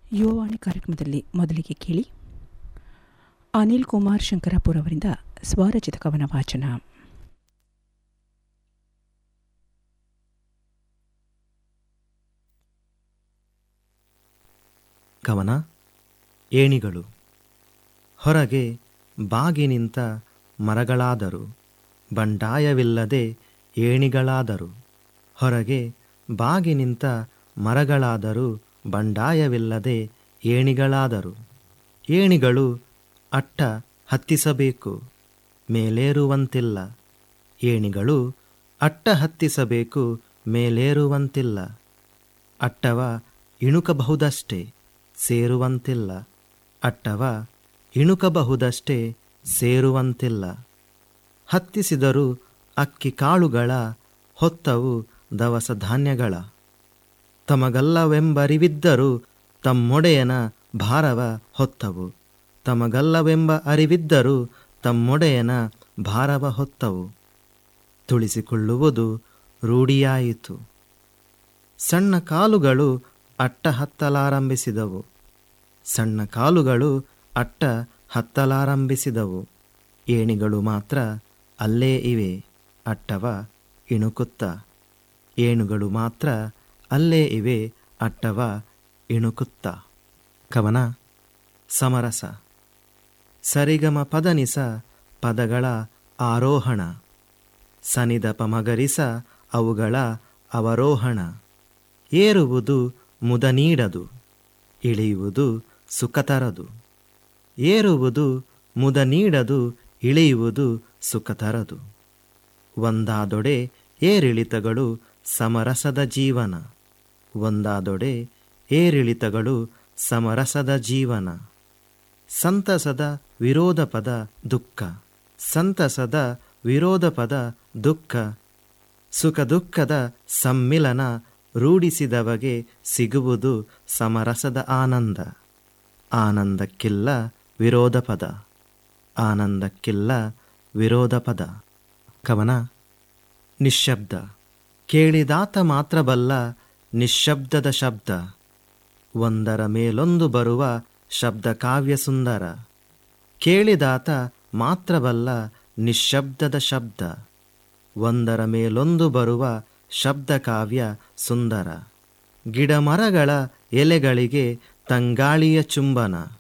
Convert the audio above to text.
ಯುವವಾಣಿ ಕಾರ್ಯಕ್ರಮದಲ್ಲಿ ಮೊದಲಿಗೆ ಕೇಳಿ ಅನಿಲ್ ಕುಮಾರ್ ಶಂಕರಾಪುರ್ ಅವರಿಂದ ಸ್ವರಚಿತ ಕವನ ವಾಚನ ಕವನ ಏಣಿಗಳು ಹೊರಗೆ ಬಾಗಿ ನಿಂತ ಮರಗಳಾದರು ಬಂಡಾಯವಿಲ್ಲದೆ ಏಣಿಗಳಾದರು ಹೊರಗೆ ಬಾಗಿ ನಿಂತ ಮರಗಳಾದರೂ ಬಂಡಾಯವಿಲ್ಲದೆ ಏಣಿಗಳಾದರು ಏಣಿಗಳು ಅಟ್ಟ ಹತ್ತಿಸಬೇಕು ಮೇಲೇರುವಂತಿಲ್ಲ ಏಣಿಗಳು ಅಟ್ಟ ಹತ್ತಿಸಬೇಕು ಮೇಲೇರುವಂತಿಲ್ಲ ಅಟ್ಟವ ಇಣುಕಬಹುದಷ್ಟೇ ಸೇರುವಂತಿಲ್ಲ ಅಟ್ಟವ ಇಣುಕಬಹುದಷ್ಟೇ ಸೇರುವಂತಿಲ್ಲ ಹತ್ತಿಸಿದರೂ ಅಕ್ಕಿ ಕಾಳುಗಳ ಹೊತ್ತವು ದವಸ ಧಾನ್ಯಗಳ ತಮಗಲ್ಲವೆಂಬರಿವಿದ್ದರೂ ತಮ್ಮೊಡೆಯನ ಭಾರವ ಹೊತ್ತವು ತಮಗಲ್ಲವೆಂಬ ಅರಿವಿದ್ದರೂ ತಮ್ಮೊಡೆಯನ ಭಾರವ ಹೊತ್ತವು ತುಳಿಸಿಕೊಳ್ಳುವುದು ರೂಢಿಯಾಯಿತು ಸಣ್ಣ ಕಾಲುಗಳು ಅಟ್ಟ ಹತ್ತಲಾರಂಭಿಸಿದವು ಸಣ್ಣ ಕಾಲುಗಳು ಅಟ್ಟ ಹತ್ತಲಾರಂಭಿಸಿದವು ಏಣಿಗಳು ಮಾತ್ರ ಅಲ್ಲೇ ಇವೆ ಅಟ್ಟವ ಇಣುಕುತ್ತ ಏಣುಗಳು ಮಾತ್ರ ಅಲ್ಲೇ ಇವೆ ಅಟ್ಟವ ಇಣುಕುತ್ತ ಕವನ ಸಮರಸ ಸರಿಗಮ ಪದನಿಸ ಪದಗಳ ಆರೋಹಣ ಸನಿದಪ ಮಗರಿಸ ಅವುಗಳ ಅವರೋಹಣ ಏರುವುದು ಮುದ ನೀಡದು ಇಳಿಯುವುದು ಸುಖ ತರದು ಏರುವುದು ಮುದ ನೀಡದು ಇಳಿಯುವುದು ಸುಖ ತರದು ಒಂದಾದೊಡೆ ಏರಿಳಿತಗಳು ಸಮರಸದ ಜೀವನ ಒಂದಾದೊಡೆ ಏರಿಳಿತಗಳು ಸಮರಸದ ಜೀವನ ಸಂತಸದ ವಿರೋಧ ಪದ ದುಃಖ ಸಂತಸದ ವಿರೋಧ ಪದ ದುಃಖ ಸುಖ ದುಃಖದ ಸಮ್ಮಿಲನ ರೂಢಿಸಿದವಗೆ ಸಿಗುವುದು ಸಮರಸದ ಆನಂದ ಆನಂದಕ್ಕಿಲ್ಲ ವಿರೋಧ ಪದ ಆನಂದಕ್ಕಿಲ್ಲ ವಿರೋಧ ಪದ ಕವನ ನಿಶ್ಶಬ್ದ ಕೇಳಿದಾತ ಮಾತ್ರ ಬಲ್ಲ ನಿಶ್ಶಬ್ದದ ಶಬ್ದ ಒಂದರ ಮೇಲೊಂದು ಬರುವ ಶಬ್ದ ಕಾವ್ಯ ಸುಂದರ ಕೇಳಿದಾತ ಮಾತ್ರ ಬಲ್ಲ ನಿಶ್ಶಬ್ದದ ಶಬ್ದ ಒಂದರ ಮೇಲೊಂದು ಬರುವ ಶಬ್ದ ಕಾವ್ಯ ಸುಂದರ ಗಿಡಮರಗಳ ಎಲೆಗಳಿಗೆ ತಂಗಾಳಿಯ ಚುಂಬನ